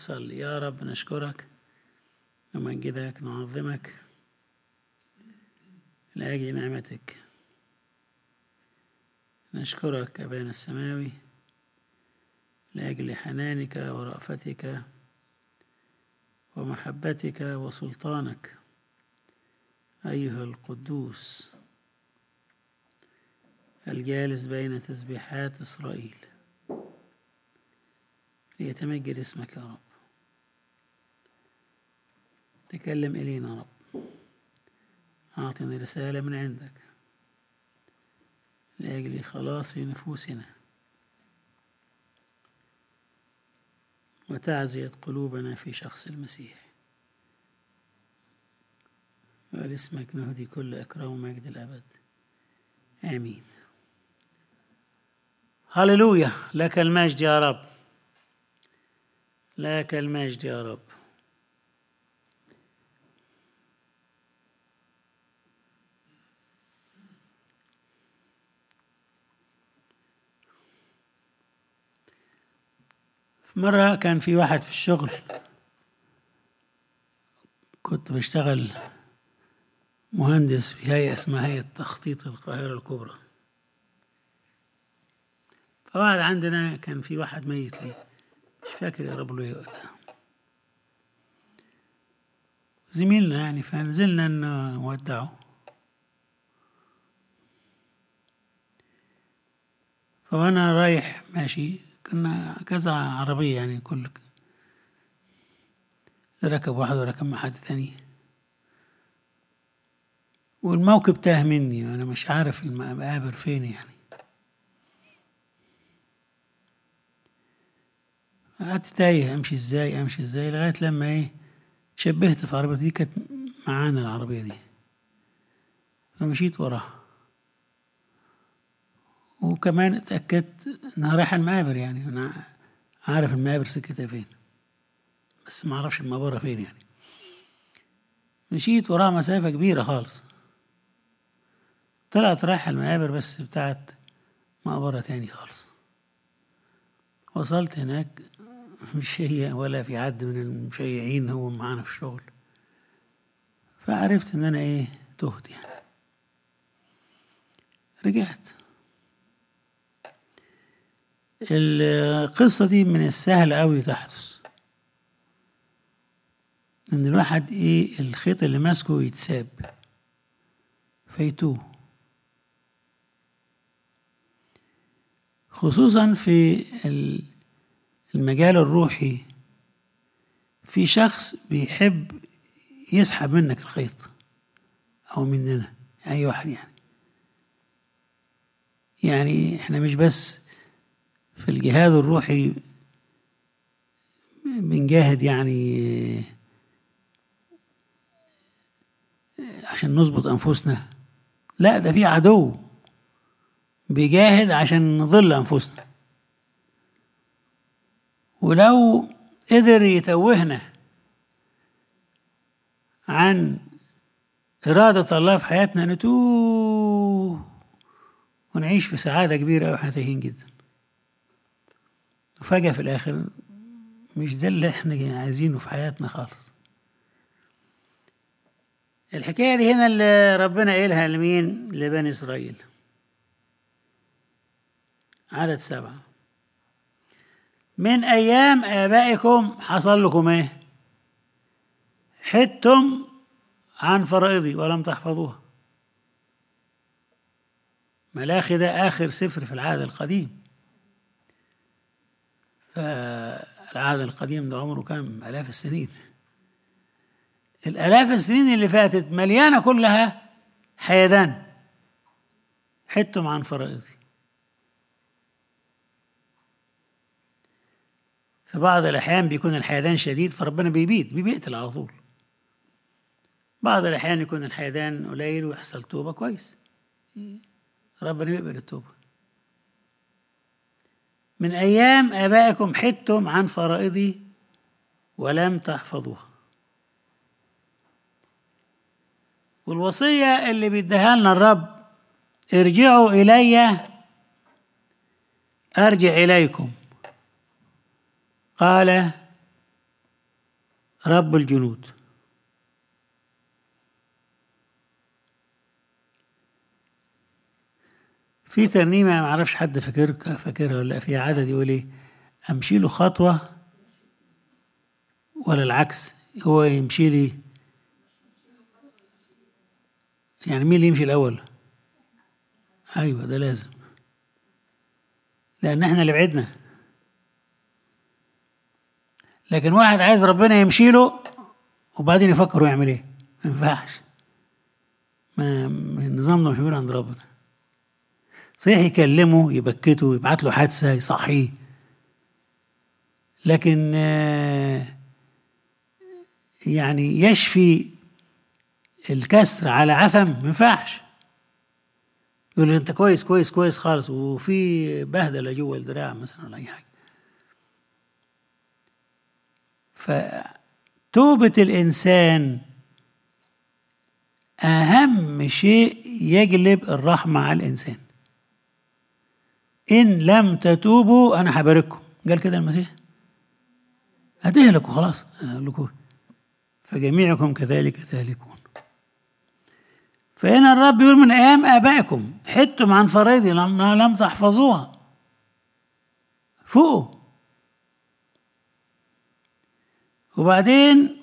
نصلي يا رب نشكرك نمجدك نعظمك لأجل نعمتك نشكرك أبانا السماوي لأجل حنانك ورأفتك ومحبتك وسلطانك أيها القدوس الجالس بين تسبيحات إسرائيل ليتمجد اسمك يا رب تكلم إلينا يا رب أعطنا رسالة من عندك لأجل خلاص نفوسنا وتعزية قلوبنا في شخص المسيح ولاسمك نهدي كل إكرام ومجد الأبد آمين هللويا لك المجد يا رب لك المجد يا رب في مرة كان في واحد في الشغل كنت بشتغل مهندس في هيئة اسمها هيئة تخطيط القاهرة الكبرى فواحد عندنا كان في واحد ميت ليه مش فاكر يا رب له ايه وقتها زميلنا يعني فنزلنا نودعه فوانا رايح ماشي كنا كذا عربية يعني كل ركب واحد وركب مع حد تاني والموكب تاه مني وانا مش عارف المقابر فين يعني قعدت تايه امشي ازاي امشي ازاي لغايه لما ايه شبهت في عربية دي كانت معانا العربية دي فمشيت وراها وكمان اتأكدت انها رايحة المقابر يعني انا عارف المقابر سكتها فين بس ما اعرفش المقبرة فين يعني مشيت وراها مسافة كبيرة خالص طلعت رايحة المقابر بس بتاعت مقبرة تاني خالص وصلت هناك مش هي ولا في حد من المشيعين هو معانا في الشغل فعرفت ان انا ايه تهت يعني رجعت القصة دي من السهل أوي تحدث إن الواحد إيه الخيط اللي ماسكه يتساب فيتوه خصوصا في المجال الروحي في شخص بيحب يسحب منك الخيط أو مننا أي واحد يعني يعني احنا مش بس في الجهاد الروحي بنجاهد يعني عشان نظبط أنفسنا لا ده في عدو بيجاهد عشان نضل أنفسنا ولو قدر يتوهنا عن إرادة الله في حياتنا نتوه ونعيش في سعادة كبيرة وإحنا تايهين جدا وفجأة في الآخر مش ده اللي إحنا عايزينه في حياتنا خالص الحكاية دي هنا اللي ربنا قايلها لمين؟ لبني إسرائيل عدد سبعة من أيام آبائكم حصل لكم إيه؟ حدتم عن فرائضي ولم تحفظوها ملاخي ده آخر سفر في العهد القديم فالعهد القديم ده عمره كام آلاف السنين الآلاف السنين اللي فاتت مليانة كلها حيدان حدتم عن فرائضي في بعض الأحيان بيكون الحيدان شديد فربنا بيبيد بيقتل على طول بعض الأحيان يكون الحيدان قليل ويحصل توبة كويس ربنا يقبل التوبة من أيام آبائكم حدتم عن فرائضي ولم تحفظوها والوصية اللي بيديها لنا الرب ارجعوا إلي أرجع إليكم قال رب الجنود في ترنيمة ما اعرفش حد فاكر فاكرها ولا لأ، فيها عدد يقول ايه امشي له خطوة ولا العكس هو يمشي لي يعني مين اللي يمشي الأول أيوة ده لازم لأن احنا اللي بعدنا لكن واحد عايز ربنا يمشي له وبعدين يفكر هو يعمل ايه ما ينفعش ما ما النظام ده مش موجود عند ربنا صحيح يكلمه يبكته يبعت له حادثة يصحيه لكن آه، يعني يشفي الكسر على عفم ما ينفعش يقول لي انت كويس كويس كويس خالص وفي بهدله جوه الدراع مثلا ولا اي حاجه فتوبه الانسان اهم شيء يجلب الرحمه على الانسان ان لم تتوبوا انا هبارككم قال كده المسيح هتهلكوا خلاص هلكوا فجميعكم كذلك تهلكون فهنا الرب يقول من ايام ابائكم حدتم عن فرائضي لم لم تحفظوها فوقوا وبعدين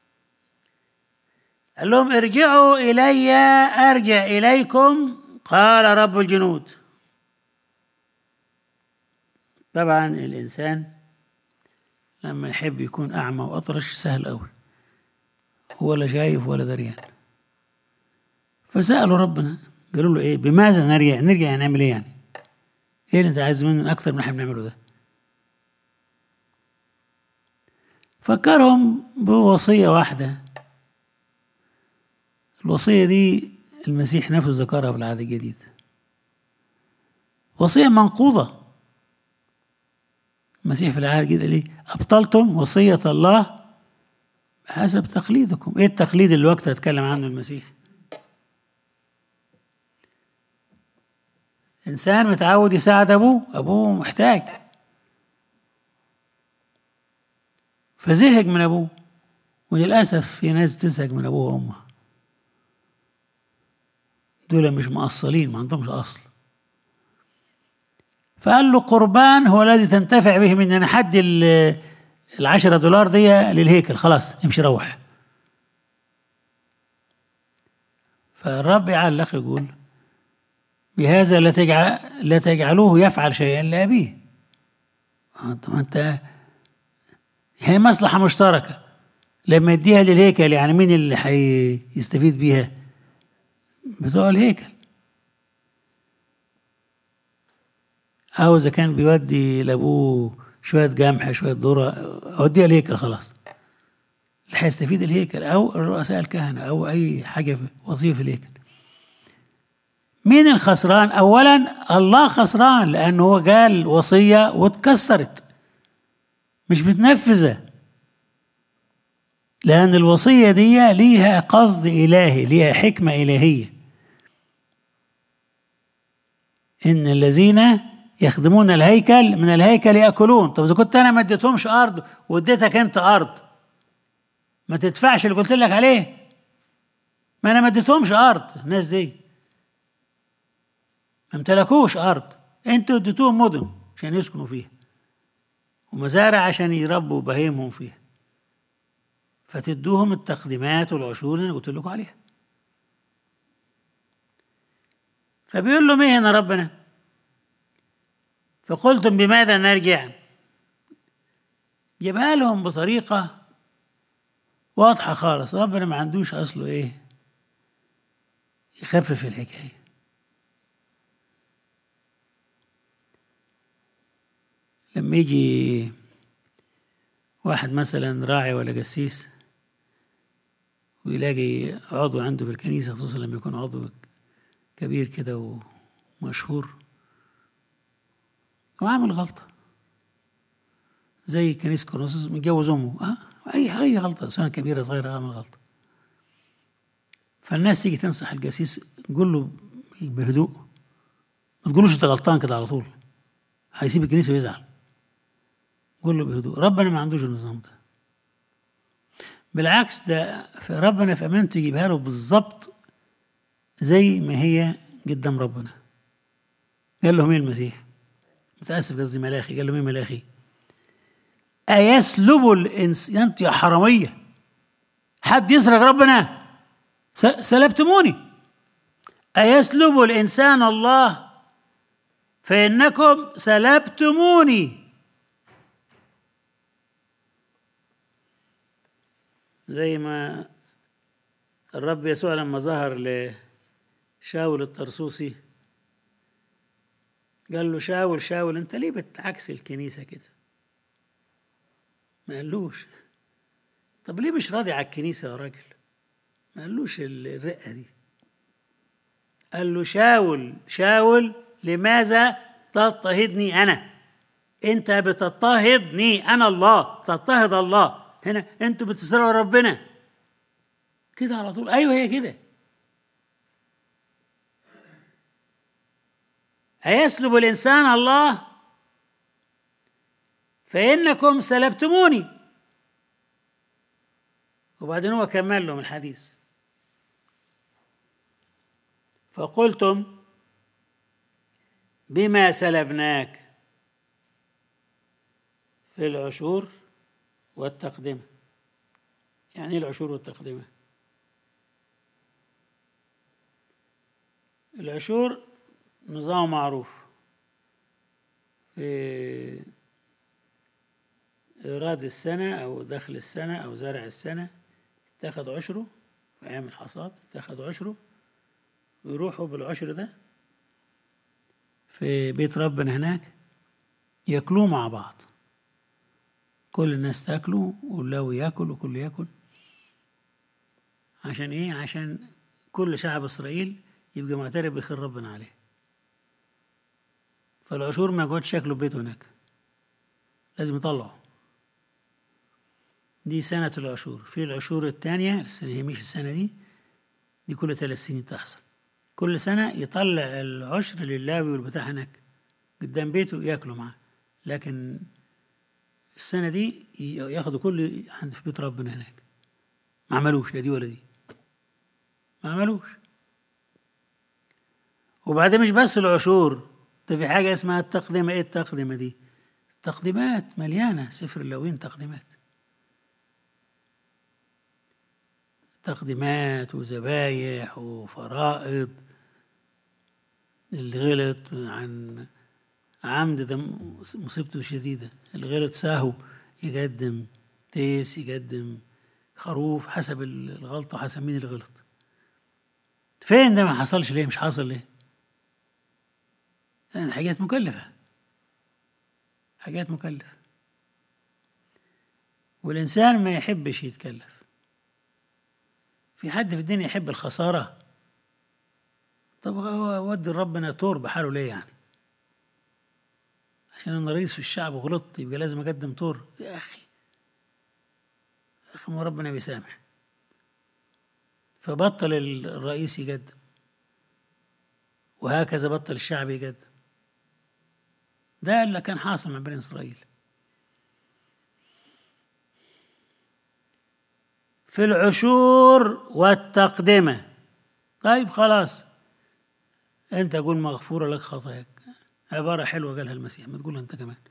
قال لهم ارجعوا الي ارجع اليكم قال رب الجنود طبعا الانسان لما يحب يكون اعمى واطرش سهل قوي هو لا شايف ولا دريان فسالوا ربنا قالوا له ايه بماذا نرجع نرجع نعمل ايه يعني ايه اللي انت عايز مننا اكتر من اللي احنا بنعمله ده فكرهم بوصيه واحده الوصيه دي المسيح نفسه ذكرها في العهد الجديد وصيه منقوضه المسيح في العهد الجديد قال ايه ابطلتم وصيه الله حسب تقليدكم ايه التقليد اللي وقتها اتكلم عنه المسيح انسان متعود يساعد ابوه ابوه محتاج فزهق من ابوه وللاسف في ناس بتزهق من ابوه وامها دول مش مقصلين ما عندهمش اصل فقال له قربان هو الذي تنتفع به من انا حد العشرة دولار دي للهيكل خلاص امشي روح فالرب يعلق يقول بهذا لا تجعل لا تجعلوه يفعل شيئا لأبيه طب انت هي مصلحة مشتركة لما يديها للهيكل يعني مين اللي هيستفيد بيها بتوع الهيكل أو إذا كان بيودي لأبوه شوية جمح شوية ذرة أوديها الهيكل خلاص اللي هيستفيد الهيكل أو الرؤساء الكهنة أو أي حاجة في وظيفة في الهيكل مين الخسران اولا الله خسران لانه هو قال وصيه واتكسرت مش متنفذه لان الوصيه دي ليها قصد الهي ليها حكمه الهيه ان الذين يخدمون الهيكل من الهيكل ياكلون طب اذا كنت انا ما اديتهمش ارض واديتك انت ارض ما تدفعش اللي قلت لك عليه ما انا ما اديتهمش ارض الناس دي ما امتلكوش ارض انتوا اديتوهم مدن عشان يسكنوا فيها ومزارع عشان يربوا بهيمهم فيها فتدوهم التقديمات والعشور اللي قلت لكم عليها فبيقول لهم ايه هنا ربنا فقلتم بماذا نرجع جابها لهم بطريقة واضحة خالص ربنا ما عندوش أصله إيه يخفف الحكاية لما يجي واحد مثلا راعي ولا قسيس ويلاقي عضو عنده في الكنيسة خصوصا لما يكون عضو كبير كده ومشهور وعامل غلطة زي كنيسة كورنثوس متجوز أمه أه؟ أي أي غلطة سواء كبيرة صغيرة عامل غلطة فالناس تيجي تنصح القسيس قول له بهدوء ما تقولوش أنت غلطان كده على طول هيسيب الكنيسة ويزعل قول له بهدوء ربنا ما عندوش النظام ده بالعكس ده في ربنا في امانته يجيبها له بالظبط زي ما هي قدام ربنا قال لهم ايه المسيح متاسف قصدي ملاخي قال لهم ايه ملاخي أيسلب الإنسان أنت يا حرامية حد يسرق ربنا س- سلبتموني أيسلب الإنسان الله فإنكم سلبتموني زي ما الرب يسوع لما ظهر لشاول الطرسوسي قال له شاول شاول انت ليه بتعكس الكنيسه كده ما قالوش طب ليه مش راضي على الكنيسه يا راجل ما قالوش ال- الرقه دي قال له شاول شاول لماذا تضطهدني انا انت بتضطهدني انا الله تضطهد الله هنا انتوا بتسرقوا ربنا كده على طول ايوه هي كده أيسلب الإنسان الله فإنكم سلبتموني وبعدين هو كمل لهم الحديث فقلتم بما سلبناك في العشور والتقدمة يعني ايه العشور والتقدمة العشور نظام معروف في إيراد السنة أو دخل السنة أو زرع السنة تاخد عشره في أيام الحصاد تاخد عشره ويروحوا بالعشر ده في بيت ربنا هناك ياكلوه مع بعض كل الناس تاكله واللو ياكل وكل ياكل عشان ايه عشان كل شعب اسرائيل يبقى معترف بخير ربنا عليه فالعشور ما يقعدش ياكلوا في بيته هناك لازم يطلعوا دي سنة العشور في العشور الثانية السنة هي مش السنة دي دي كل ثلاث سنين تحصل كل سنة يطلع العشر للاوي والبتاع هناك قدام بيته ياكلوا معاه لكن السنة دي ياخدوا كل عند في بيت ربنا هناك ما عملوش لا دي ولا دي ما عملوش وبعدين مش بس العشور ده في حاجة اسمها التقدمة ايه التقدمة دي تقديمات مليانة سفر اللوين تقديمات تقديمات وذبايح وفرائض اللي غلط عن عمد ده مصيبته شديدة اللي غلط سهو يقدم تيس يقدم خروف حسب الغلطة حسب مين اللي غلط فين ده ما حصلش ليه مش حاصل ليه لأن حاجات مكلفة حاجات مكلفة والإنسان ما يحبش يتكلف في حد في الدنيا يحب الخسارة طب هو ودي ربنا تور بحاله ليه يعني عشان انا رئيس في الشعب وغلطت يبقى لازم اقدم تور يا اخي يا اخي ما ربنا بيسامح فبطل الرئيس يقدم وهكذا بطل الشعب يقدم ده اللي كان حاصل مع بني اسرائيل في العشور والتقدمة طيب خلاص انت قول مغفورة لك خطاياك عبارة حلوة قالها المسيح ما تقولها انت كمان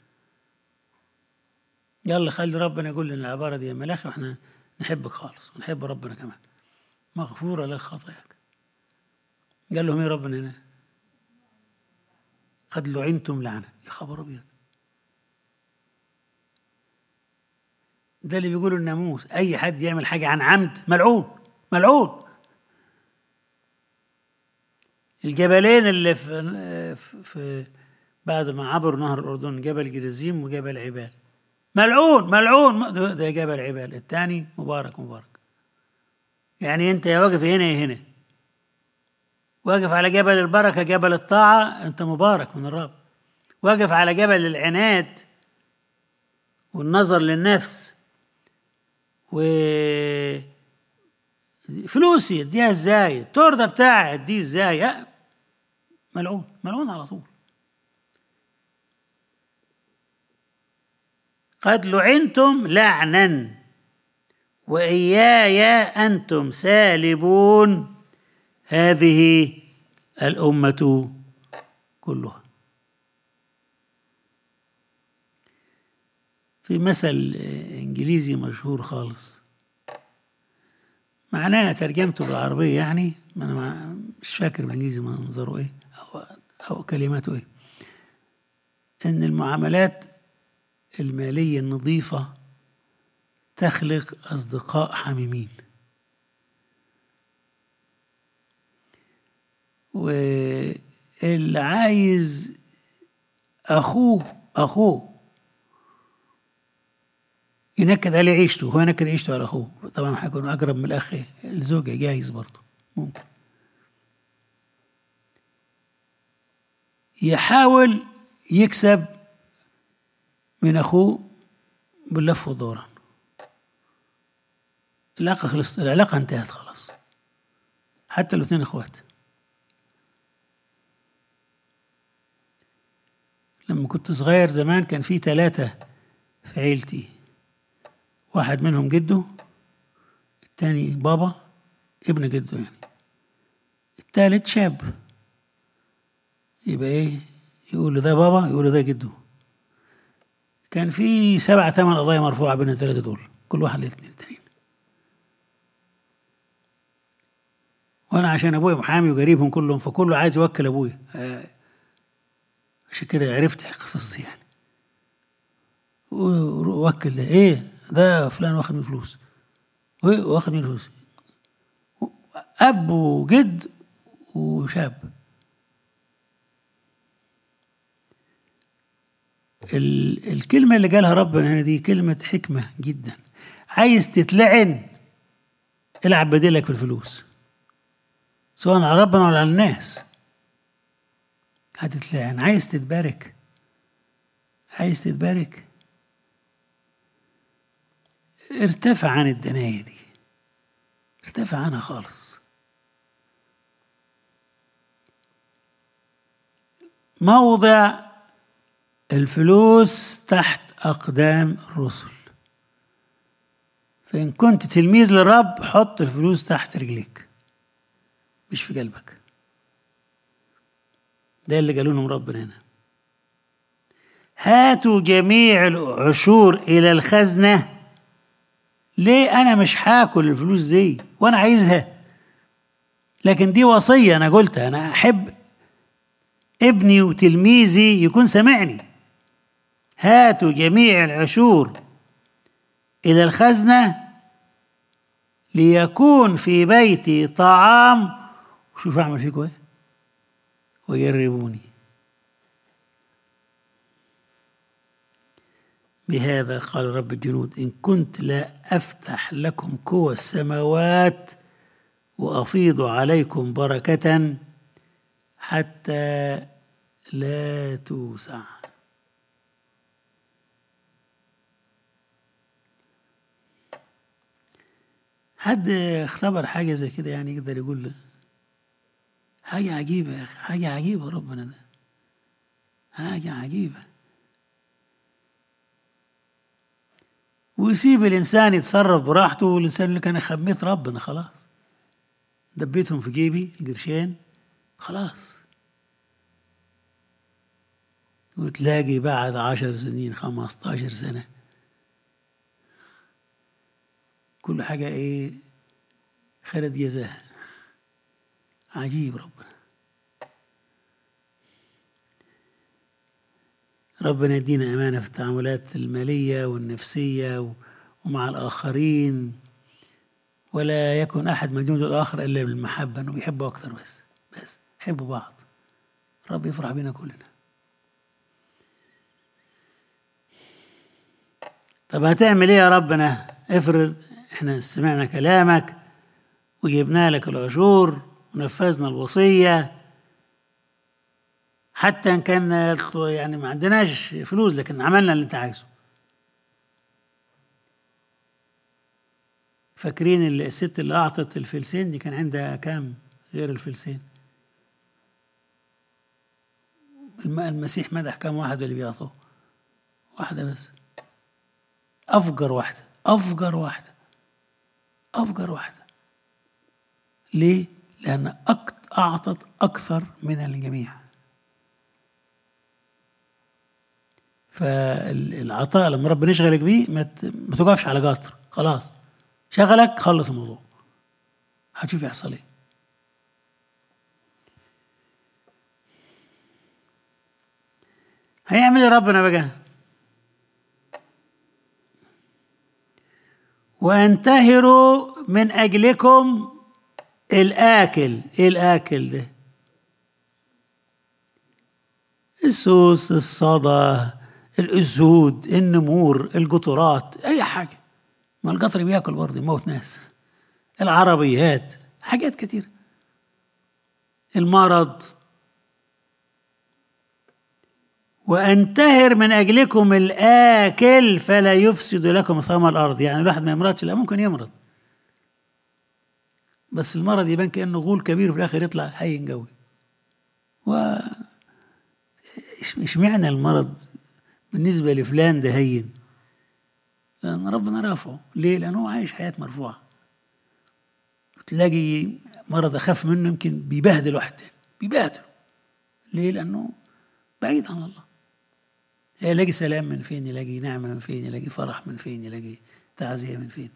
يلا خلي ربنا يقول لنا العبارة دي يا ملاخي واحنا نحبك خالص ونحب ربنا كمان مغفورة لك خطاياك قال لهم ايه ربنا هنا قد لعنتم لعنة يا خبر ابيض ده اللي بيقوله الناموس اي حد يعمل حاجة عن عمد ملعون ملعون الجبلين اللي في, في بعد ما عبروا نهر الأردن جبل جرزيم وجبل عبال ملعون ملعون ده جبل عبال الثاني مبارك مبارك يعني أنت يا واقف هنا يا هنا واقف على جبل البركة جبل الطاعة أنت مبارك من الرب واقف على جبل العناد والنظر للنفس و فلوسي اديها ازاي التورته بتاعي اديه ازاي ملعون ملعون على طول قد لعنتم لعنا وإياي أنتم سالبون هذه الأمة كلها في مثل إنجليزي مشهور خالص معناها ترجمته بالعربية يعني ما أنا مش فاكر بالإنجليزي منظره إيه أو, أو كلماته إيه إن المعاملات المالية النظيفة تخلق أصدقاء حميمين واللي عايز أخوه أخوه ينكد عليه عيشته هو ينكد عيشته على أخوه طبعا هيكون أقرب من الأخ الزوجة جايز برضه ممكن يحاول يكسب من أخوه باللف والدوران العلاقة خلصت العلاقة انتهت خلاص حتى لو اثنين اخوات لما كنت صغير زمان كان في ثلاثة في عيلتي واحد منهم جده التاني بابا ابن جده يعني التالت شاب يبقى ايه يقول له ده بابا يقول له ده جده كان في سبع ثمان قضايا مرفوعة بين الثلاثة دول كل واحد الاثنين التانيين وانا عشان ابويا محامي وقريبهم كلهم فكله عايز يوكل ابويا عشان كده عرفت القصص دي يعني وكل ده ايه ده فلان واخد من فلوس واخد من فلوس اب وجد وشاب الكلمة اللي قالها ربنا هنا دي كلمة حكمة جدا عايز تتلعن العب بديلك في الفلوس سواء على ربنا ولا على الناس هتتلعن عايز تتبارك عايز تتبارك ارتفع عن الدناية دي ارتفع عنها خالص موضع الفلوس تحت أقدام الرسل فإن كنت تلميذ للرب حط الفلوس تحت رجليك مش في قلبك ده اللي قالوا لهم ربنا هنا هاتوا جميع العشور إلى الخزنة ليه أنا مش هاكل الفلوس دي وأنا عايزها لكن دي وصية أنا قلتها أنا أحب ابني وتلميذي يكون سمعني هاتوا جميع العشور إلى الخزنة ليكون في بيتي طعام شوف أعمل فيكم إيه ويربوني بهذا قال رب الجنود إن كنت لا أفتح لكم قوى السماوات وأفيض عليكم بركة حتى لا توسع حد اختبر حاجة زي كده يعني يقدر يقول حاجة عجيبة يا أخي حاجة عجيبة ربنا ده حاجة عجيبة ويسيب الإنسان يتصرف براحته والإنسان اللي كان خميت ربنا خلاص دبيتهم في جيبي القرشين خلاص وتلاقي بعد عشر سنين خمستاشر سنة كل حاجة إيه خلت جزاها عجيب ربنا ربنا يدينا أمانة في التعاملات المالية والنفسية ومع الآخرين ولا يكن أحد مجنون الآخر إلا بالمحبة إنه بيحبه أكتر بس بس حبوا بعض رب يفرح بينا كلنا طب هتعمل ايه يا ربنا افرض احنا سمعنا كلامك وجبنا لك العشور ونفذنا الوصية حتى ان كان يعني ما عندناش فلوس لكن عملنا اللي انت عايزه فاكرين الست اللي اعطت الفلسين دي كان عندها كام غير الفلسين المسيح مدح كام واحد اللي بيعطوه واحدة بس أفجر واحدة أفجر واحدة أفجر واحدة ليه؟ لأن أكت- أعطت أكثر من الجميع فالعطاء لما ربنا يشغلك بيه ما ت- ما تقفش على قطر خلاص شغلك خلص الموضوع هتشوف يحصل ايه هيعمل ايه ربنا بقى وانتهروا من اجلكم الاكل ايه الاكل ده السوس الصدى الاسود النمور القطرات اي حاجه ما القطر بياكل برضه يموت ناس العربيات حاجات كتير المرض وانتهر من اجلكم الاكل فلا يفسد لكم ثمر الارض يعني الواحد ما يمرضش لا ممكن يمرض بس المرض يبان كانه غول كبير وفي الاخر يطلع حي قوي و إيش- اشمعنى المرض بالنسبه لفلان ده هين لان ربنا رافعه ليه لانه هو عايش حياه مرفوعه تلاقي مرض اخف منه يمكن بيبهدل واحد تاني بيبهدله ليه لانه بعيد عن الله يلاقي سلام من فين يلاقي نعمة من فين يلاقي فرح من فين يلاقي تعزية من فين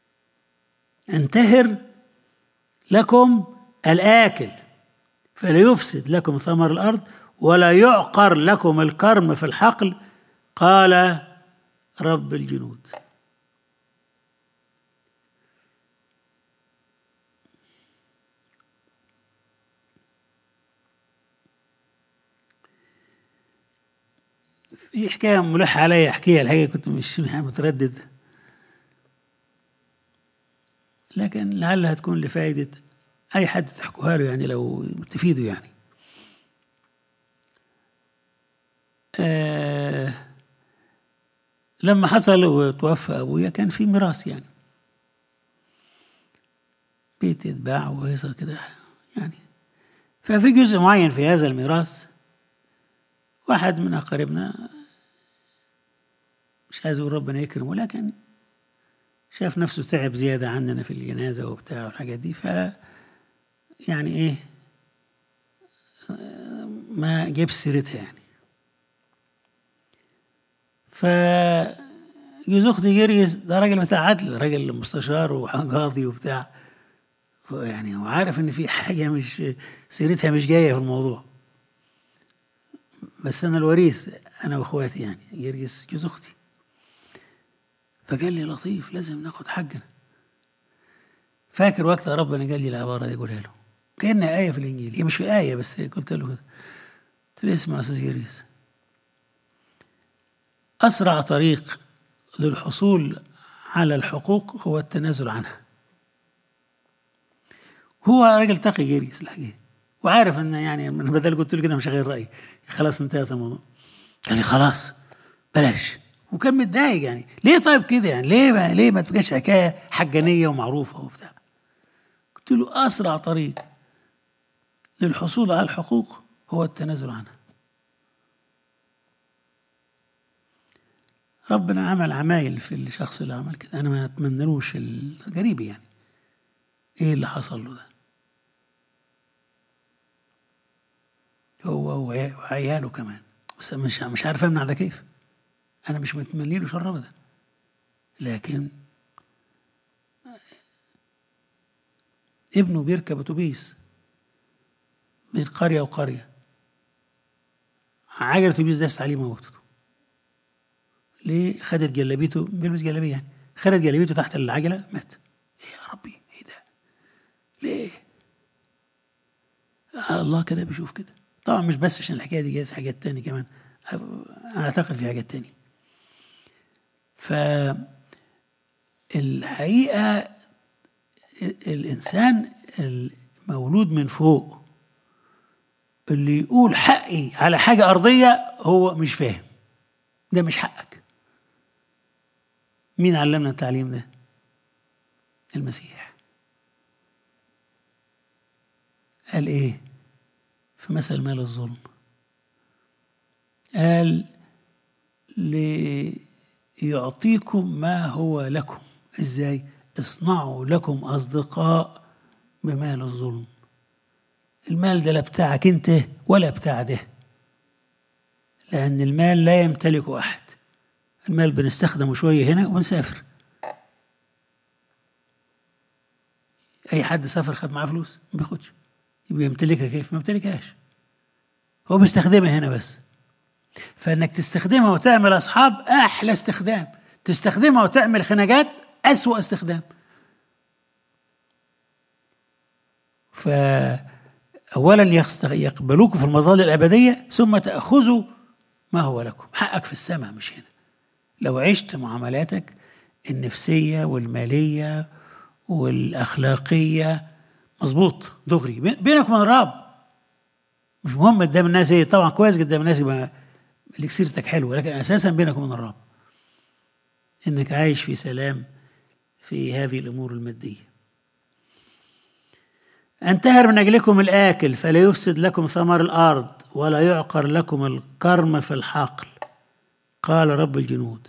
انتهر لكم الآكل فلا يفسد لكم ثمر الأرض ولا يعقر لكم الكرم في الحقل قال رب الجنود في حكاية ملح علي أحكيها الحقيقة كنت مش متردد لكن لعلها تكون لفائدة أي حد تحكوها له يعني لو تفيده يعني آه لما حصل وتوفى أبويا كان في ميراث يعني بيت يتباع وهيصة كده يعني ففي جزء معين في هذا الميراث واحد من أقاربنا مش عايز أقول ربنا يكرمه لكن شاف نفسه تعب زيادة عننا في الجنازة وبتاع والحاجات دي ف يعني إيه ما جاب سيرتها يعني ف جوز أختي جريس ده راجل بتاع عدل راجل مستشار وقاضي وبتاع يعني هو عارف إن في حاجة مش سيرتها مش جاية في الموضوع بس انا الوريث انا واخواتي يعني يرجس جوز اختي فقال لي لطيف لازم ناخد حقنا فاكر وقتها ربنا قال لي العباره دي قولها له كانها ايه في الانجيل هي مش في ايه بس قلت له كده قلت له اسمع يا استاذ يرجس اسرع طريق للحصول على الحقوق هو التنازل عنها هو راجل تقي يرجس الحقيقه وعارف ان يعني من بدل قلت له كده مش غير رايي خلاص انتهت الموضوع قال لي خلاص بلاش وكان متضايق يعني ليه طيب كده يعني ليه ما ليه ما تبقاش حكايه حجانيه ومعروفه وبتاع قلت له اسرع طريق للحصول على الحقوق هو التنازل عنها ربنا عمل عمايل في الشخص اللي عمل كده انا ما اتمنلوش الغريب يعني ايه اللي حصل له ده هو وعياله كمان بس مش مش عارف امنع ده كيف انا مش متمني له شر ابدا لكن ابنه بيركب اتوبيس بين قريه وقريه عجل الاتوبيس داست عليه موته ليه خدت جلابيته بيلبس جلابيه يعني خدت جلابيته تحت العجله مات ايه يا ربي ايه ده ليه آه الله كده بيشوف كده طبعا مش بس عشان الحكايه دي جايز حاجات تاني كمان اعتقد في حاجات تاني ف الحقيقه الانسان المولود من فوق اللي يقول حقي على حاجه ارضيه هو مش فاهم ده مش حقك مين علمنا التعليم ده المسيح قال ايه في مثل مال الظلم قال ليعطيكم ما هو لكم ازاي اصنعوا لكم أصدقاء بمال الظلم المال ده لا بتاعك انت ولا بتاع ده لأن المال لا يمتلكه أحد المال بنستخدمه شوية هنا ونسافر أي حد سافر خد معاه فلوس ما بياخدش يبقى يمتلكها كيف ما يمتلكهاش هو بيستخدمها هنا بس فإنك تستخدمها وتعمل أصحاب أحلى استخدام تستخدمها وتعمل خناجات أسوأ استخدام فأولا يقبلوك في المظال الأبدية ثم تأخذوا ما هو لكم حقك في السماء مش هنا لو عشت معاملاتك النفسية والمالية والأخلاقية مظبوط دغري بينك وبين الرب مش مهم قدام الناس ايه طبعا كويس قدام الناس يبقى لك سيرتك حلوه لكن اساسا بينك وبين الرب انك عايش في سلام في هذه الامور الماديه انتهر من اجلكم الاكل فلا يفسد لكم ثمر الارض ولا يعقر لكم الكرم في الحقل قال رب الجنود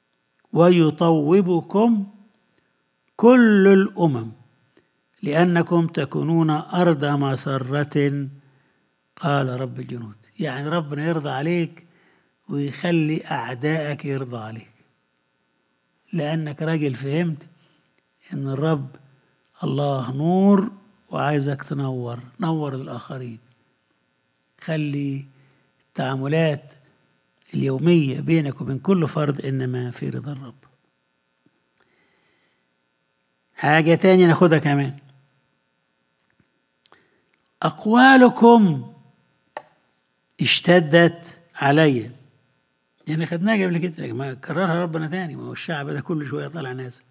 ويطوبكم كل الامم لانكم تكونون ارض مسره قال رب الجنود يعني ربنا يرضى عليك ويخلي اعدائك يرضى عليك لانك راجل فهمت ان الرب الله نور وعايزك تنور نور الاخرين خلي التعاملات اليوميه بينك وبين كل فرد انما في رضا الرب حاجه تانية ناخدها كمان اقوالكم اشتدت علي يعني خدناها قبل كده ما كررها ربنا تاني ما هو الشعب ده كل شويه طالع نازل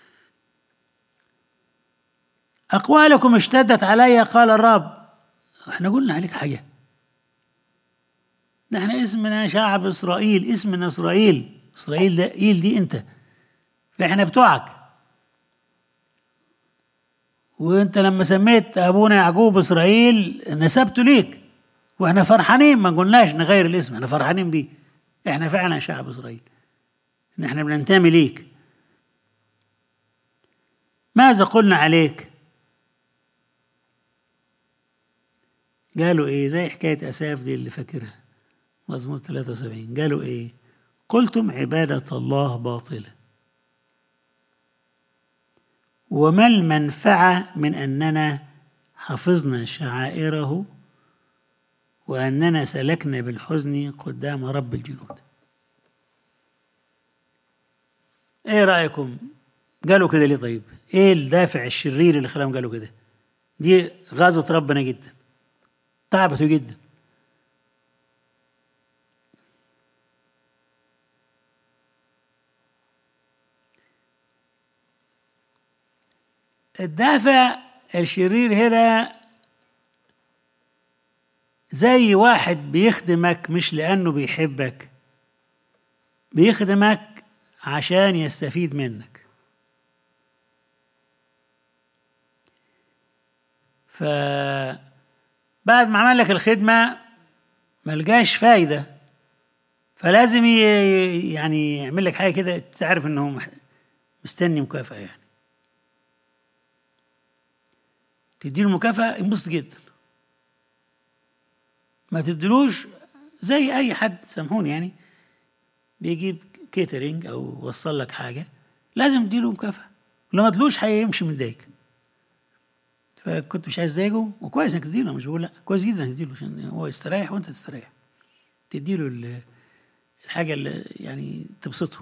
أقوالكم اشتدت علي قال الرب احنا قلنا عليك حاجة نحن اسمنا شعب إسرائيل اسمنا إسرائيل إسرائيل ده إيل دي أنت فإحنا بتوعك وأنت لما سميت أبونا يعقوب إسرائيل نسبته ليك وإحنا فرحانين ما قلناش نغير الاسم إحنا فرحانين بيه إحنا فعلا شعب إسرائيل نحن بننتمي ليك ماذا قلنا عليك قالوا ايه زي حكاية أساف دي اللي فاكرها مزمور 73 قالوا ايه قلتم عبادة الله باطلة وما المنفعة من أننا حفظنا شعائره وأننا سلكنا بالحزن قدام رب الجنود ايه رأيكم قالوا كده ليه طيب ايه الدافع الشرير اللي خلاهم قالوا كده دي غاظت ربنا جدا تعبته جدا الدافع الشرير هنا زي واحد بيخدمك مش لأنه بيحبك بيخدمك عشان يستفيد منك ف بعد ما عمل لك الخدمة ملقاش فايدة فلازم يعني يعمل لك حاجة كده تعرف انه مستني مكافأة يعني تديله مكافأة ينبسط جدا ما تدلوش زي أي حد سامحوني يعني بيجيب كيترينج أو وصل لك حاجة لازم تديله مكافأة ولو ما تدلوش هيمشي متضايق فكنت مش عايز اضايقه وكويس انك تديله مش بقول لا كويس جدا تديله عشان هو يستريح وانت تستريح تديله الحاجة اللي يعني تبسطه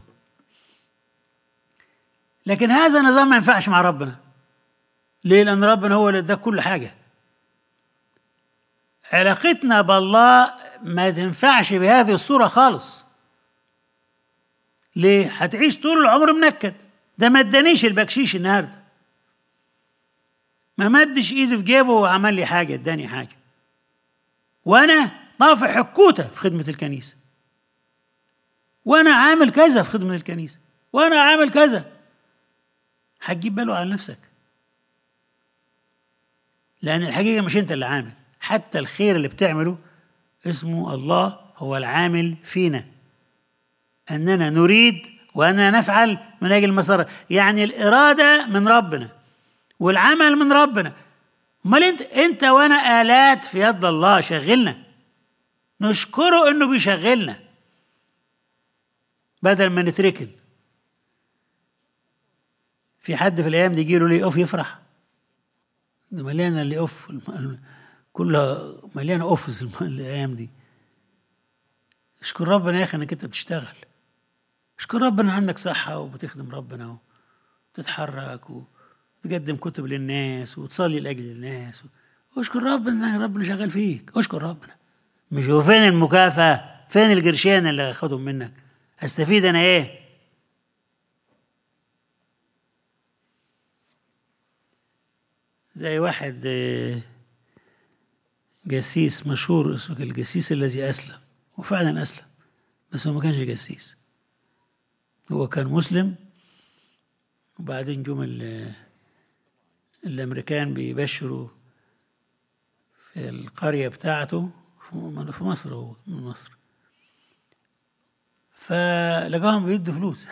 لكن هذا النظام ما ينفعش مع ربنا ليه؟ لأن ربنا هو اللي اداك كل حاجة علاقتنا بالله ما تنفعش بهذه الصورة خالص ليه؟ هتعيش طول العمر منكد ده ما ادانيش البكشيش النهارده ما مدش ايده في جيبه وعمل لي حاجه اداني حاجه وانا طافع حكوته في خدمه الكنيسه وانا عامل كذا في خدمه الكنيسه وانا عامل كذا هتجيب باله على نفسك لان الحقيقه مش انت اللي عامل حتى الخير اللي بتعمله اسمه الله هو العامل فينا اننا نريد وأننا نفعل من أجل المسار يعني الإرادة من ربنا والعمل من ربنا امال انت انت وانا الات في يد الله شغلنا نشكره انه بيشغلنا بدل ما نتركن في حد في الايام دي يجيله لي اوف يفرح ده مليانه اللي اوف الم- كلها مليانه اوفز الم- الايام دي اشكر ربنا يا اخي انك انت بتشتغل اشكر ربنا عندك صحه وبتخدم ربنا وتتحرك وتقدم كتب للناس وتصلي لاجل الناس واشكر ربنا ان ربنا شغال فيك اشكر ربنا مش هو فين المكافاه فين القرشين اللي اخدهم منك استفيد انا ايه زي واحد آه، جسيس مشهور اسمه الجسيس الذي اسلم وفعلا اسلم بس هو ما كانش جسيس هو كان مسلم وبعدين جم ال- الامريكان بيبشروا في القريه بتاعته في في مصر هو من مصر فلقاهم بيدوا فلوس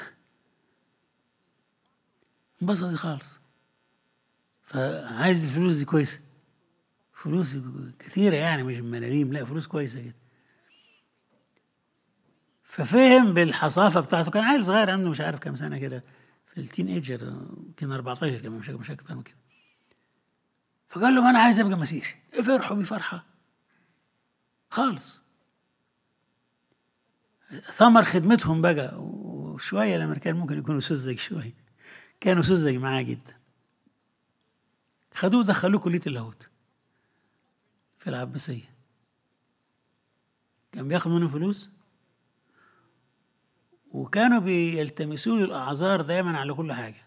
انبسط خالص فعايز الفلوس دي كويسه فلوس كثيره يعني مش ملاليم لا فلوس كويسه كده ففهم بالحصافه بتاعته كان عيل صغير عنده مش عارف كام سنه كده في التين ايجر يمكن 14 كمان مش مش اكتر من كده فقال له ما انا عايز ابقى مسيحي فرحوا بيه فرحه خالص ثمر خدمتهم بقى وشويه الامريكان ممكن يكونوا سذج شويه كانوا سذج معاه جدا خدوه دخلوه كليه اللاهوت في العباسيه كان بياخد منهم فلوس وكانوا بيلتمسوا له الاعذار دايما على كل حاجه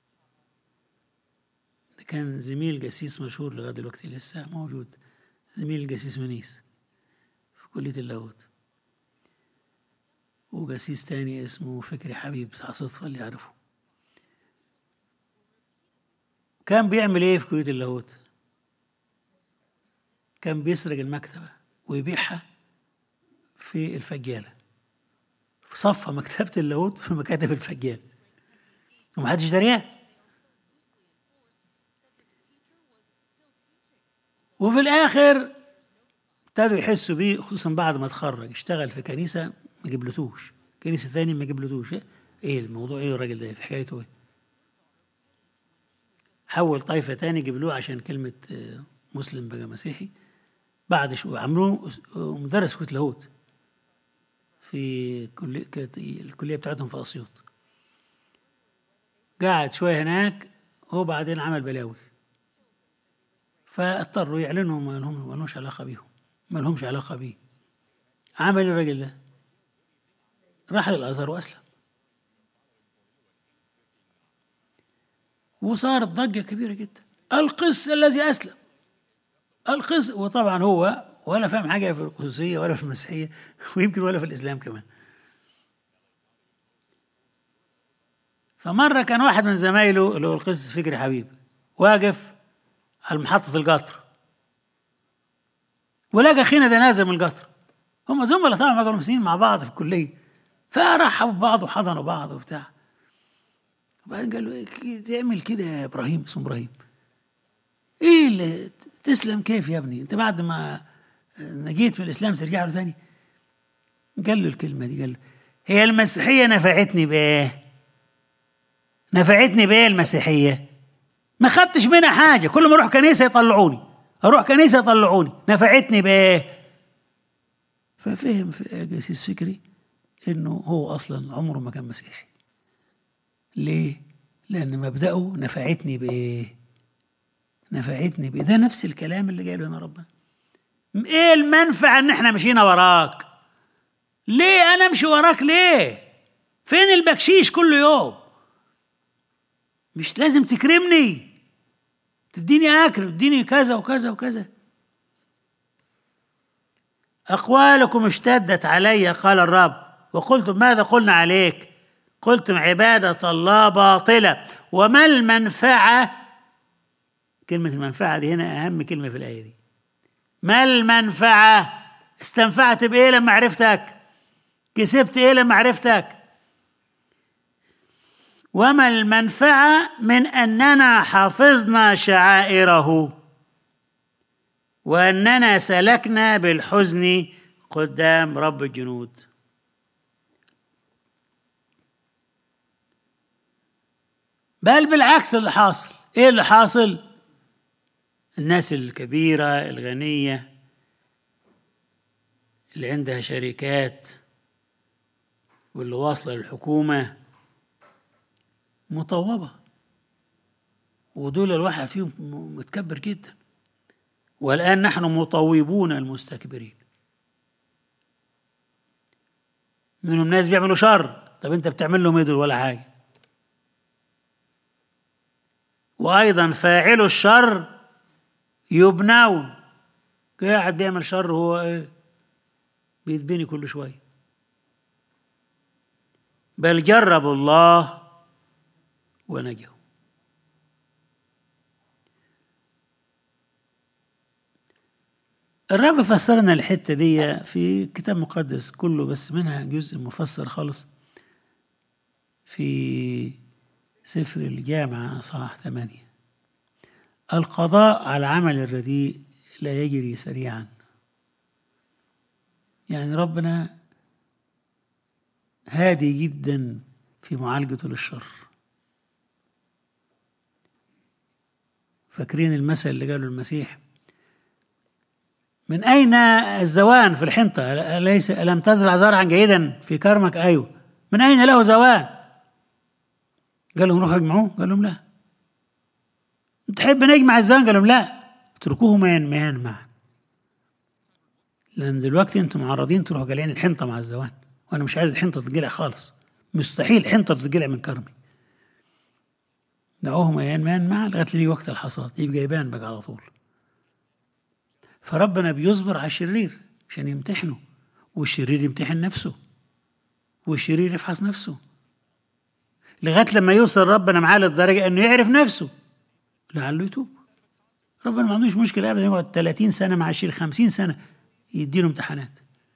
ده كان زميل جسيس مشهور لغايه دلوقتي لسه موجود زميل الجسيس منيس في كليه اللاهوت وجسيس تاني اسمه فكري حبيب بتاع صدفه اللي يعرفه كان بيعمل ايه في كليه اللاهوت كان بيسرق المكتبه ويبيعها في الفجاله في صفها مكتبه اللاهوت في مكاتب الفجال ومحدش دريان وفي الاخر ابتدوا يحسوا بيه خصوصا بعد ما اتخرج اشتغل في كنيسه ما جبلتوش كنيسه ثانيه ما جبلتوش ايه الموضوع ايه الراجل ده في حكايته ايه حول طائفه تاني جبلوه عشان كلمه آه، مسلم بقى مسيحي بعد شو عملوه مدرس في لاهوت في كلية كانت الكلية بتاعتهم في أسيوط قعد شوية هناك وبعدين عمل بلاوي فاضطروا يعلنوا ما لهم ما لهمش علاقة بيهم ما لهمش علاقة بيه عمل إيه الراجل ده راح للأزهر وأسلم وصارت ضجة كبيرة جدا القس الذي أسلم القس وطبعا هو ولا فاهم حاجة في القدسية ولا في المسيحية ويمكن ولا في الإسلام كمان فمرة كان واحد من زمايله اللي هو القس فكري حبيب واقف على محطة القطر ولقى أخينا ده نازل من القطر هم زملاء طبعا ما كانوا سنين مع بعض في الكلية فرحبوا ببعض وحضنوا بعض وبتاع وبعدين قال له إيه تعمل كده يا إبراهيم اسمه إبراهيم إيه اللي تسلم كيف يا ابني أنت بعد ما نجيت من الإسلام ترجع له تاني قال له الكلمة دي قال له هي المسيحية نفعتني بإيه؟ نفعتني بإيه المسيحية؟ ما خدتش منها حاجة كل ما أروح كنيسة يطلعوني أروح كنيسة يطلعوني نفعتني بإيه؟ ففهم في جسيس فكري إنه هو أصلا عمره ما كان مسيحي ليه؟ لأن مبدأه نفعتني بإيه؟ نفعتني بإيه؟ ده نفس الكلام اللي جاي لنا ربنا ايه المنفعة ان احنا مشينا وراك ليه انا امشي وراك ليه فين البكشيش كل يوم مش لازم تكرمني تديني اكل وتديني كذا وكذا وكذا اقوالكم اشتدت علي قال الرب وقلتم ماذا قلنا عليك قلتم عبادة الله باطلة وما المنفعة كلمة المنفعة دي هنا أهم كلمة في الآية دي ما المنفعة استنفعت بإيه لما عرفتك كسبت إيه لما عرفتك وما المنفعة من أننا حفظنا شعائره وأننا سلكنا بالحزن قدام رب الجنود بل بالعكس اللي حاصل ايه اللي حاصل الناس الكبيرة الغنية اللي عندها شركات واللي واصلة للحكومة مطوبة ودول الواحد فيهم متكبر جدا والآن نحن مطوبون المستكبرين منهم ناس بيعملوا شر طب انت بتعمل لهم ايه دول ولا حاجه وايضا فاعل الشر يبنون قاعد بيعمل شر هو ايه بيتبني كل شويه بل جربوا الله ونجوا الرب فسرنا الحته دي في كتاب مقدس كله بس منها جزء مفسر خالص في سفر الجامعة صح ثمانية القضاء على العمل الرديء لا يجري سريعا يعني ربنا هادي جدا في معالجته للشر فاكرين المثل اللي قاله المسيح من أين الزوان في الحنطة ليس ألم تزرع زرعا جيدا في كرمك أيوه من أين له زوان قال لهم روحوا اجمعوه قال لهم لا تحب نجمع الزوان قال لهم لا اتركوه مان مان معا لأن دلوقتي أنتم معرضين تروحوا جالين الحنطة مع الزوان وأنا مش عايز الحنطة تتجلع خالص مستحيل حنطة تتجلع من كرمي دعوهم أيان مان معا لغاية لي وقت الحصاد يبقى يبان بقى على طول فربنا بيصبر على الشرير عشان يمتحنه والشرير يمتحن نفسه والشرير يفحص نفسه لغايه لما يوصل ربنا معاه للدرجه انه يعرف نفسه لعله يتوب ربنا ما عندوش مشكله ابدا يقعد 30 سنه مع الشيخ 50 سنه يديله امتحانات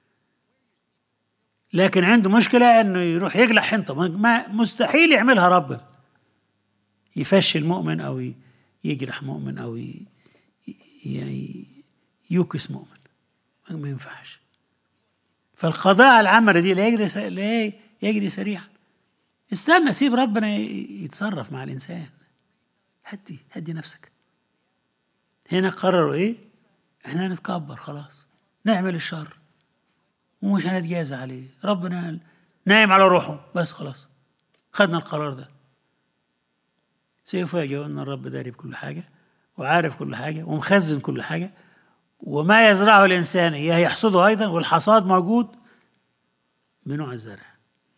لكن عنده مشكله انه يروح يقلع حنطه ما مستحيل يعملها ربنا يفشل مؤمن او يجرح مؤمن او يعني يوكس مؤمن ما ينفعش فالقضاء على العمل دي لا يجري لا يجري سريعا استنى سيب ربنا يتصرف مع الانسان هدي هدي نفسك هنا قرروا ايه احنا هنتكبر خلاص نعمل الشر ومش هنتجازى عليه ربنا نايم على روحه بس خلاص خدنا القرار ده سيفاجئوا ان الرب داري بكل حاجه وعارف كل حاجه ومخزن كل حاجه وما يزرعه الانسان اياه يحصده ايضا والحصاد موجود بنوع الزرع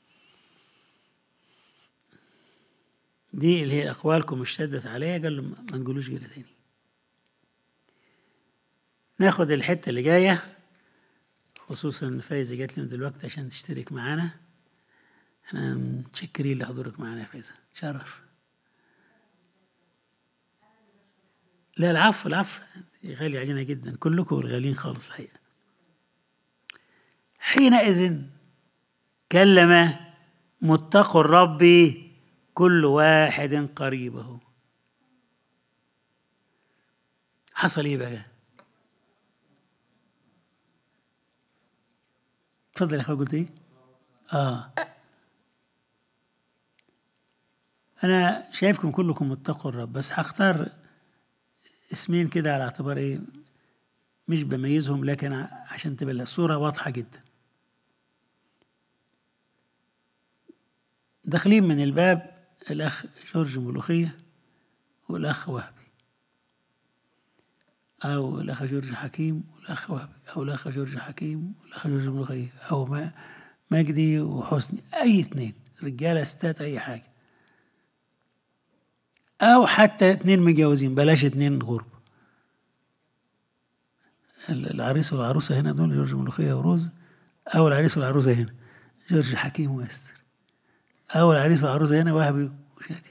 دي اللي هي أقوالكم اشتدت عليها قال له ما نقولوش كده تاني ناخد الحتة اللي جاية خصوصا فايزة جات لنا دلوقتي عشان تشترك معانا احنا متشكرين لحضورك معانا يا فايزة تشرف لا العفو العفو غالي علينا جدا كلكم الغاليين خالص الحقيقة حينئذ كلم متقوا الرب كل واحد قريبه حصل ايه بقى اتفضل يا اخويا قلت ايه اه انا شايفكم كلكم متقوا الرب بس هختار اسمين كده على اعتبار ايه مش بميزهم لكن عشان تبقى الصورة واضحة جدا داخلين من الباب الأخ جورج ملوخية والأخ وهبي أو الأخ جورج حكيم والأخ وهبي أو الأخ جورج حكيم والأخ جورج ملوخية أو ما مجدي وحسني أي اثنين رجالة ستات أي حاجة أو حتى اتنين متجوزين بلاش اتنين غرب العريس والعروسة هنا دول جورج ملوخية وروز أو العريس والعروسة هنا جورج حكيم ويستر أو العريس والعروسة هنا وهبي وشادي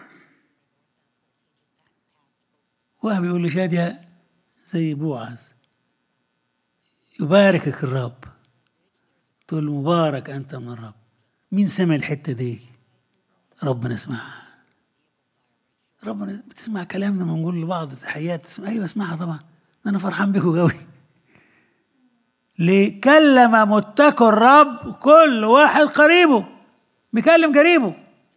وهبي يقول لشادية زي بوعز يباركك الرب تقول له مبارك أنت من الرب مين سمع الحتة دي ربنا يسمعها ربنا بتسمع كلامنا بنقول لبعض تحيات تسمع ايوه اسمعها طبعا انا فرحان بيكم قوي ليه كلم متقوا الرب كل واحد قريبه بيكلم قريبه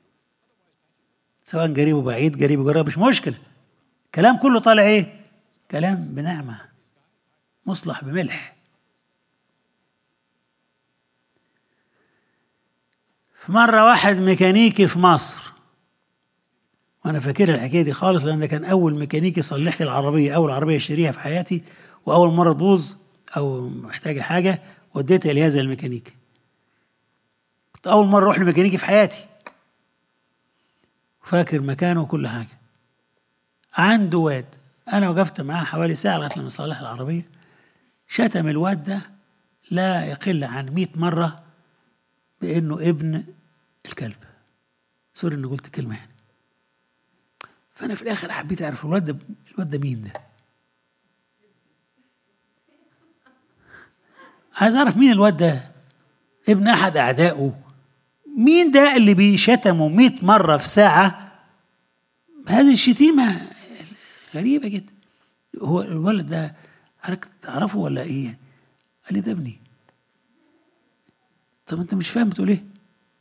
سواء قريبه بعيد قريبه قريب مش مشكله كلام كله طالع ايه كلام بنعمه مصلح بملح في مرة واحد ميكانيكي في مصر وأنا فاكر الحكاية دي خالص لأن ده كان أول ميكانيكي يصلح لي العربية أول عربية أشتريها في حياتي وأول مرة تبوظ أو محتاجة حاجة وديتها لهذا الميكانيكي كنت أول مرة أروح لميكانيكي في حياتي فاكر مكانه وكل حاجة عنده واد أنا وقفت معاه حوالي ساعة لغاية لما صلح العربية شتم الواد ده لا يقل عن مئة مرة بانه ابن الكلب سوري اني قلت كلمه يعني فانا في الاخر حبيت اعرف الواد ده الواد ده مين ده عايز اعرف مين الواد ده ابن احد اعدائه مين ده اللي بيشتمه 100 مره في ساعه هذه الشتيمه غريبه جدا هو الولد ده حضرتك تعرفه ولا ايه قال لي ده ابني طب انت مش فاهم بتقول ايه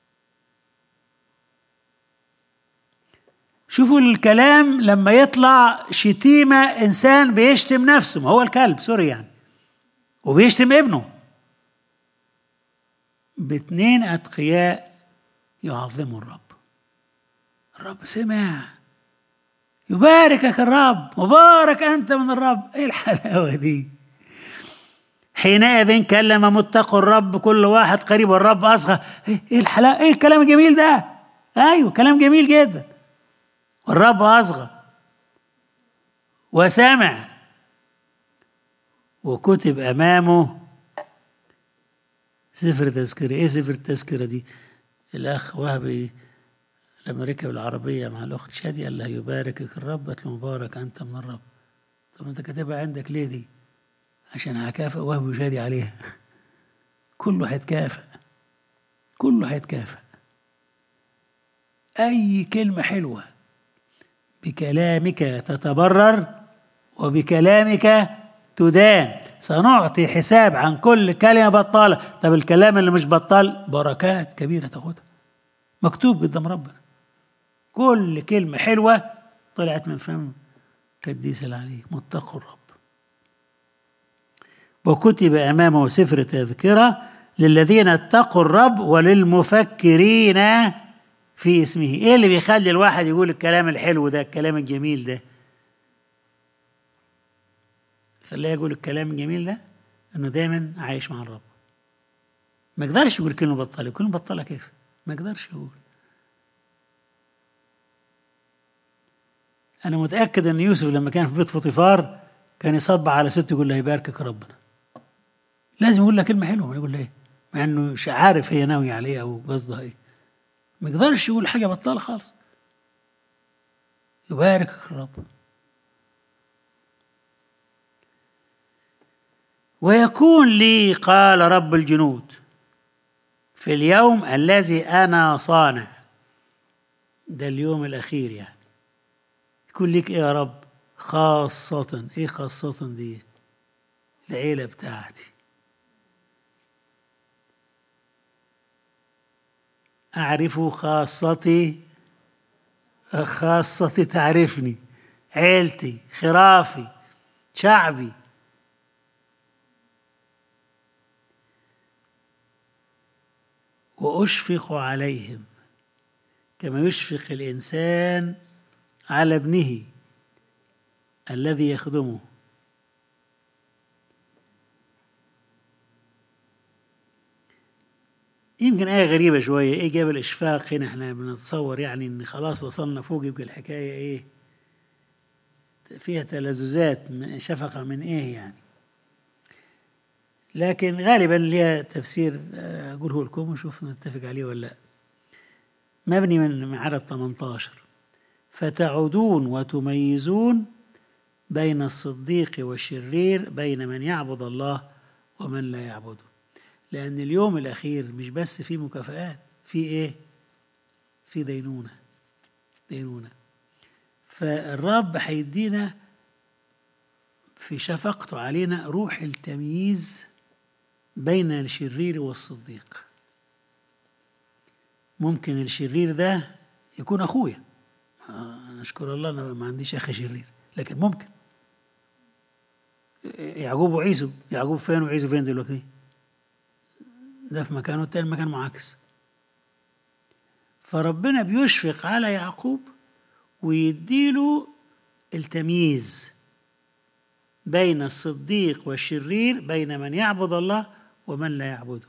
شوفوا الكلام لما يطلع شتيمة إنسان بيشتم نفسه ما هو الكلب سوري يعني وبيشتم ابنه باتنين أتقياء يعظموا الرب الرب سمع يباركك الرب مبارك أنت من الرب إيه الحلاوة دي حينئذ كلم متقوا الرب كل واحد قريب الرب اصغى ايه الحلاوه ايه الكلام الجميل ده ايوه كلام جميل جدا والرب اصغى وسمع وكتب امامه سفر تذكره ايه سفر التذكره دي الاخ وهبي لما ركب العربيه مع الاخت شادي قال لها يباركك الرب قالت له مبارك انت من الرب طب انت كاتبها عندك ليه دي عشان هكافئ وهو يشادي عليها كله هيتكافئ كله هيتكافئ أي كلمة حلوة بكلامك تتبرر وبكلامك تدان سنعطي حساب عن كل كلمة بطالة طب الكلام اللي مش بطال بركات كبيرة تاخدها مكتوب قدام ربنا كل كلمة حلوة طلعت من فم قديس العلي متقوا الرب وكتب امامه سفر تذكره للذين اتقوا الرب وللمفكرين في اسمه ايه اللي بيخلي الواحد يقول الكلام الحلو ده الكلام الجميل ده خليه يقول الكلام الجميل ده انه دايما عايش مع الرب ما يقدرش يقول كلمه بطاله كلمه بطاله كيف ما يقدرش يقول انا متاكد ان يوسف لما كان في بيت فطيفار كان يصبع على ست يقول له يباركك ربنا لازم يقول لها كلمه حلوه ما يقول لها ايه مع انه مش عارف هي ناويه عليه او قصدها ايه ما يقدرش يقول حاجه بطاله خالص يباركك الرب ويكون لي قال رب الجنود في اليوم الذي انا صانع ده اليوم الاخير يعني يكون لك ايه يا رب خاصة ايه خاصة دي العيلة بتاعتي أعرف خاصتي خاصتي تعرفني عيلتي خرافي شعبي وأشفق عليهم كما يشفق الإنسان على ابنه الذي يخدمه يمكن آية غريبة شوية إيه جاب الإشفاق هنا إحنا بنتصور يعني إن خلاص وصلنا فوق يبقى الحكاية إيه فيها تلذذات شفقة من إيه يعني لكن غالبا ليها تفسير أقوله لكم ونشوف نتفق عليه ولا لا مبني من عدد 18 فتعودون وتميزون بين الصديق والشرير بين من يعبد الله ومن لا يعبده لأن اليوم الأخير مش بس فيه مكافآت في إيه؟ في دينونة دينونة فالرب هيدينا في شفقته علينا روح التمييز بين الشرير والصديق ممكن الشرير ده يكون اخويا نشكر الله انا ما عنديش اخ شرير لكن ممكن يعقوب وعيسو يعقوب فين وعيسو فين دلوقتي ده في مكانه التاني مكان معاكس فربنا بيشفق على يعقوب ويديله التمييز بين الصديق والشرير بين من يعبد الله ومن لا يعبده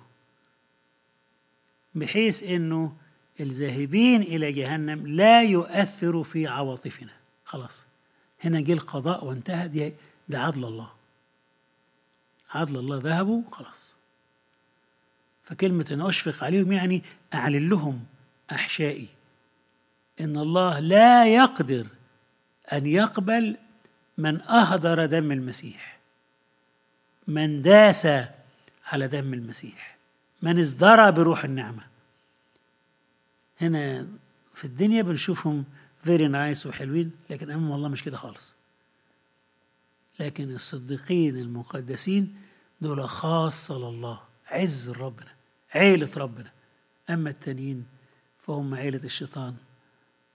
بحيث انه الذاهبين الى جهنم لا يؤثروا في عواطفنا خلاص هنا جه القضاء وانتهى دي ده عدل الله عدل الله ذهبوا خلاص فكلمة أن أشفق عليهم يعني أعلن لهم أحشائي إن الله لا يقدر أن يقبل من أهدر دم المسيح من داس على دم المسيح من ازدرى بروح النعمة هنا في الدنيا بنشوفهم فيري نايس وحلوين لكن أمام الله مش كده خالص لكن الصديقين المقدسين دول خاصة لله عز ربنا عيلة ربنا أما التانيين فهم عيلة الشيطان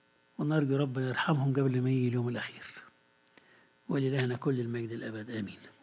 ونرجو ربنا يرحمهم قبل ما يجي اليوم الأخير ولإلهنا كل المجد الأبد آمين